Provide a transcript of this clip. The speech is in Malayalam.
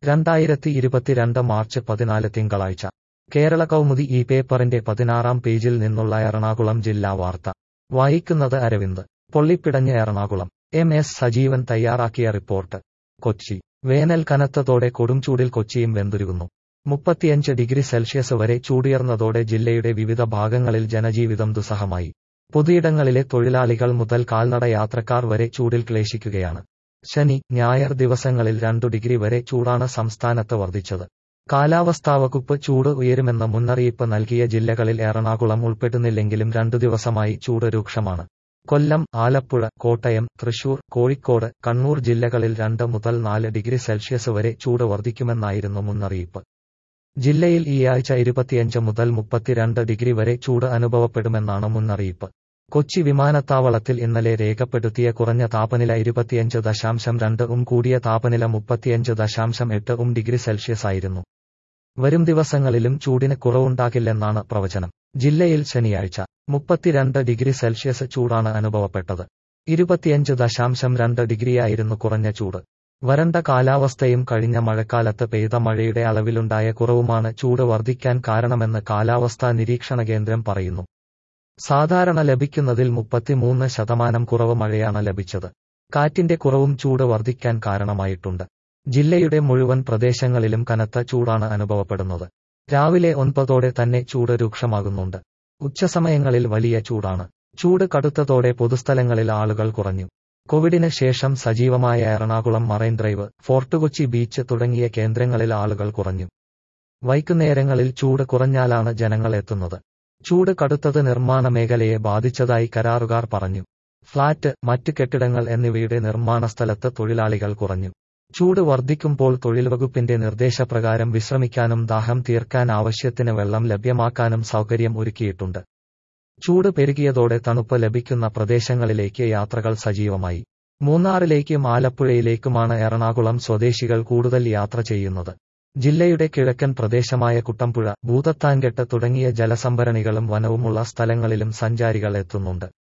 രണ്ടായിരത്തി ഇരുപത്തിരണ്ട് മാർച്ച് പതിനാല് തിങ്കളാഴ്ച കേരള കൗമുദി ഈ പേപ്പറിന്റെ പതിനാറാം പേജിൽ നിന്നുള്ള എറണാകുളം ജില്ലാ വാർത്ത വായിക്കുന്നത് അരവിന്ദ് പൊള്ളിപ്പിടഞ്ഞ് എറണാകുളം എം എസ് സജീവൻ തയ്യാറാക്കിയ റിപ്പോർട്ട് കൊച്ചി വേനൽ കനത്തതോടെ കൊടുംചൂടിൽ കൊച്ചിയും വെന്തുരുകുന്നു മുപ്പത്തിയഞ്ച് ഡിഗ്രി സെൽഷ്യസ് വരെ ചൂടുയർന്നതോടെ ജില്ലയുടെ വിവിധ ഭാഗങ്ങളിൽ ജനജീവിതം ദുസ്സഹമായി പൊതുയിടങ്ങളിലെ തൊഴിലാളികൾ മുതൽ കാൽനട യാത്രക്കാർ വരെ ചൂടിൽ ക്ലേശിക്കുകയാണ് ശനി ഞായർ ദിവസങ്ങളിൽ രണ്ടു ഡിഗ്രി വരെ ചൂടാണ് സംസ്ഥാനത്ത് വർദ്ധിച്ചത് കാലാവസ്ഥാ വകുപ്പ് ചൂട് ഉയരുമെന്ന മുന്നറിയിപ്പ് നൽകിയ ജില്ലകളിൽ എറണാകുളം ഉൾപ്പെടുന്നില്ലെങ്കിലും രണ്ടു ദിവസമായി ചൂട് രൂക്ഷമാണ് കൊല്ലം ആലപ്പുഴ കോട്ടയം തൃശൂർ കോഴിക്കോട് കണ്ണൂർ ജില്ലകളിൽ രണ്ട് മുതൽ നാല് ഡിഗ്രി സെൽഷ്യസ് വരെ ചൂട് വർദ്ധിക്കുമെന്നായിരുന്നു മുന്നറിയിപ്പ് ജില്ലയിൽ ഈ ആഴ്ച ഇരുപത്തിയഞ്ച് മുതൽ മുപ്പത്തിരണ്ട് ഡിഗ്രി വരെ ചൂട് അനുഭവപ്പെടുമെന്നാണ് മുന്നറിയിപ്പ് കൊച്ചി വിമാനത്താവളത്തിൽ ഇന്നലെ രേഖപ്പെടുത്തിയ കുറഞ്ഞ താപനില ഇരുപത്തിയഞ്ച് ദശാംശം രണ്ട് ഉം കൂടിയ താപനില മുപ്പത്തിയഞ്ച് ദശാംശം എട്ട് ഉം ഡിഗ്രി സെൽഷ്യസ് ആയിരുന്നു വരും ദിവസങ്ങളിലും ചൂടിന് കുറവുണ്ടാകില്ലെന്നാണ് പ്രവചനം ജില്ലയിൽ ശനിയാഴ്ച മുപ്പത്തിരണ്ട് ഡിഗ്രി സെൽഷ്യസ് ചൂടാണ് അനുഭവപ്പെട്ടത് ഇരുപത്തിയഞ്ച് ദശാംശം രണ്ട് ഡിഗ്രിയായിരുന്നു കുറഞ്ഞ ചൂട് വരണ്ട കാലാവസ്ഥയും കഴിഞ്ഞ മഴക്കാലത്ത് പെയ്ത മഴയുടെ അളവിലുണ്ടായ കുറവുമാണ് ചൂട് വർദ്ധിക്കാൻ കാരണമെന്ന് കാലാവസ്ഥാ നിരീക്ഷണ കേന്ദ്രം പറയുന്നു സാധാരണ ലഭിക്കുന്നതിൽ മുപ്പത്തിമൂന്ന് ശതമാനം കുറവ് മഴയാണ് ലഭിച്ചത് കാറ്റിന്റെ കുറവും ചൂട് വർദ്ധിക്കാൻ കാരണമായിട്ടുണ്ട് ജില്ലയുടെ മുഴുവൻ പ്രദേശങ്ങളിലും കനത്ത ചൂടാണ് അനുഭവപ്പെടുന്നത് രാവിലെ ഒൻപതോടെ തന്നെ ചൂട് രൂക്ഷമാകുന്നുണ്ട് ഉച്ചസമയങ്ങളിൽ വലിയ ചൂടാണ് ചൂട് കടുത്തതോടെ പൊതുസ്ഥലങ്ങളിൽ ആളുകൾ കുറഞ്ഞു കോവിഡിന് ശേഷം സജീവമായ Ernakulam marine drive Fort Kochi beach തുടങ്ങിയ കേന്ദ്രങ്ങളിൽ ആളുകൾ കുറഞ്ഞു വൈകുന്നേരങ്ങളിൽ ചൂട് കുറഞ്ഞാലാണ് ജനങ്ങൾ എത്തുന്നത് ചൂട് കടുത്തത് നിർമ്മാണ മേഖലയെ ബാധിച്ചതായി കരാറുകാർ പറഞ്ഞു ഫ്ളാറ്റ് മറ്റ് കെട്ടിടങ്ങൾ എന്നിവയുടെ നിർമ്മാണ സ്ഥലത്ത് തൊഴിലാളികൾ കുറഞ്ഞു ചൂട് വർദ്ധിക്കുമ്പോൾ തൊഴിൽ വകുപ്പിന്റെ നിർദ്ദേശപ്രകാരം വിശ്രമിക്കാനും ദാഹം തീർക്കാൻ ആവശ്യത്തിന് വെള്ളം ലഭ്യമാക്കാനും സൗകര്യം ഒരുക്കിയിട്ടുണ്ട് ചൂട് പെരുകിയതോടെ തണുപ്പ് ലഭിക്കുന്ന പ്രദേശങ്ങളിലേക്ക് യാത്രകൾ സജീവമായി മൂന്നാറിലേക്കും ആലപ്പുഴയിലേക്കുമാണ് എറണാകുളം സ്വദേശികൾ കൂടുതൽ യാത്ര ചെയ്യുന്നത് ജില്ലയുടെ കിഴക്കൻ പ്രദേശമായ കുട്ടമ്പുഴ ഭൂതത്താൻകെട്ട് തുടങ്ങിയ ജലസംഭരണികളും വനവുമുള്ള സ്ഥലങ്ങളിലും സഞ്ചാരികൾ എത്തുന്നുണ്ട്